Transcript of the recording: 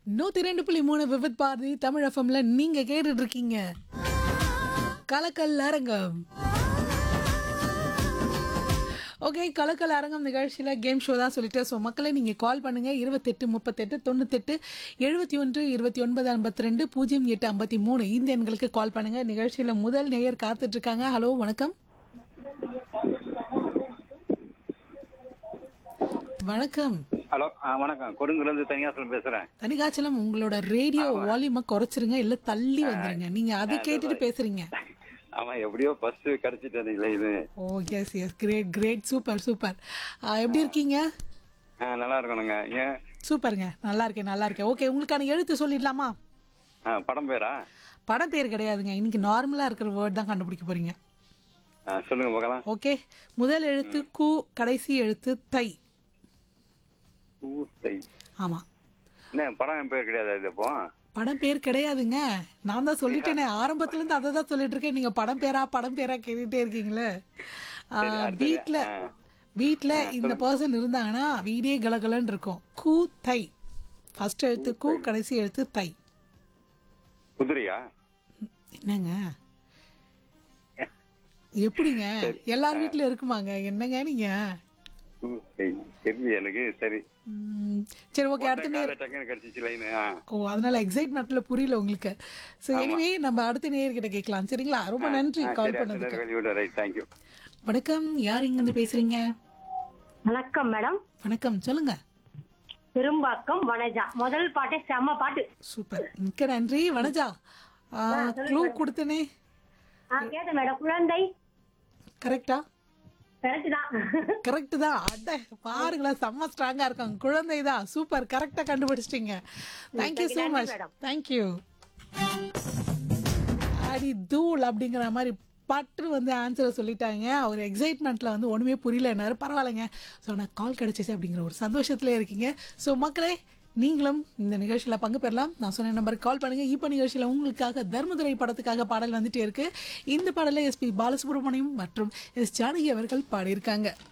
நூத்தி ரெண்டு புள்ளி மூணு விவித் பாரதி தமிழ் எஃப்எம்ல நீங்க கேட்டுட்டு இருக்கீங்க கலக்கல் அரங்கம் ஓகே கலக்கல் அரங்கம் நிகழ்ச்சியில் கேம் ஷோ தான் சொல்லிட்டு ஸோ மக்களை நீங்கள் கால் பண்ணுங்கள் இருபத்தெட்டு முப்பத்தெட்டு தொண்ணூத்தெட்டு எழுபத்தி ஒன்று இருபத்தி ஒன்பது ஐம்பத்தி ரெண்டு பூஜ்ஜியம் எட்டு ஐம்பத்தி மூணு இந்த எண்களுக்கு கால் பண்ணுங்கள் நிகழ்ச்சியில் முதல் நேயர் காத்துட்டு இருக்காங்க ஹலோ வணக்கம் வணக்கம் ஹலோ ஆ வணக்கம் கொடுங்குலேருந்து தனியாசலம் பேசுகிறேன் தனிகாச்சலம் உங்களோட ரேடியோ வால்யூமை குறைச்சிருங்க இல்ல தள்ளி வந்துருங்க நீங்க அதை கேட்டுட்டு பேசுறீங்க ஆமாம் எப்படியோ ஃபஸ்ட்டு கிடச்சிட்டேன் இது oh yes yes great great super super எப்படி இருக்கீங்க ஆ நல்லா இருக்கணுங்க ஏன் சூப்பருங்க நல்லா இருக்கேன் நல்லா இருக்கேன் ஓகே உங்களுக்கான எழுத்து சொல்லிடலாமா ஆ படம் பேரா படம் பேர் கிடையாதுங்க இன்னைக்கு நார்மலா இருக்கிற வேர்ட் தான் கண்டுபிடிக்க போறீங்க ஆ சொல்லுங்கள் பார்க்கலாம் ஓகே முதல் எழுத்து கு கடைசி எழுத்து தை ஊத்தை ஆமா என்ன படம் பேர் கிடையாது இது இப்போ படம் பேர் கிடையாதுங்க நான் தான் சொல்லிட்டேனே ஆரம்பத்துல இருந்து அதை தான் சொல்லிட்டு இருக்கேன் நீங்க படம் பேரா படம் பேரா கேட்டுட்டே இருக்கீங்களே ஆ, சரி, அடுத்தது. வீட்ல ஆ. வீட்ல இந்த பர்சன் இருந்தாங்கன்னா வீடே கலகலன்னு இருக்கும் கூ தை ஃபர்ஸ்ட் எழுத்து கூ கடைசி எழுத்து தை குதிரையா என்னங்க எப்படிங்க எல்லார் வீட்ல இருக்குமாங்க என்னங்க நீங்க ஊத்தை தெரிஞ்சு எனக்கு சரி ம், சரி ஓகே அடுத்த நேர் டக்குன்னு கிடச்சிச்சு லைனு ஆ ஓ அதனால எக்ஸைட்மெண்ட்ல புரியல உங்களுக்கு ஸோ எனிவே நம்ம அடுத்த நேயர்கிட்ட கேட்கலாம் சரிங்களா ரொம்ப நன்றி ஆ, கால் சரி பண்ணதுக்கு அடுத்த வெளியோட ரைட் தேங்க்யூ வணக்கம் யார் இங்க இருந்து பேசுறீங்க வணக்கம் மேடம் வணக்கம் சொல்லுங்க பெரும்பாக்கம் வனஜா முதல் பாட்டே செம்ம பாட்டு சூப்பர் மிக்க நன்றி வனஜா க்ளூ கொடுத்தனே ஆ கேட்டேன் மேடம் குழந்தை கரெக்டா கரெக்ட் தான் கரெக்ட் தான் அட பாருங்களேன் செம்ம ஸ்ட்ராங்கா இருக்காங்க குழந்தை தான் சூப்பர் கரெக்டா கண்டுபிடிச்சிட்டீங்க தேங்க்யூ ஸோ நன்றி, மச் madam. தேங்க்யூ அடி தூள் அப்படிங்கிற மாதிரி பட்டு வந்து ஆன்சரை சொல்லிட்டாங்க அவர் எக்ஸைட்மெண்ட்ல வந்து ஒண்ணுமே புரியலன்னாரு பரவாயில்லைங்க ஸோ நான் கால் கிடைச்சிச்சு அப்படிங்கிற ஒரு சந்தோஷத்துல இருக்கீங்க ஸோ மக்களே நீங்களும் இந்த நிகழ்ச்சியில பங்கு பெறலாம் நான் சொன்ன நம்பருக்கு கால் பண்ணுங்க இப்போ நிகழ்ச்சியில உங்களுக்காக தர்மதுரை படத்துக்காக பாடல் வந்துட்டே இருக்கு இந்த பாடலை எஸ்பி பாலசுப்ரமணியம் மற்றும் எஸ் ஜானகி அவர்கள் பாடியிருக்காங்க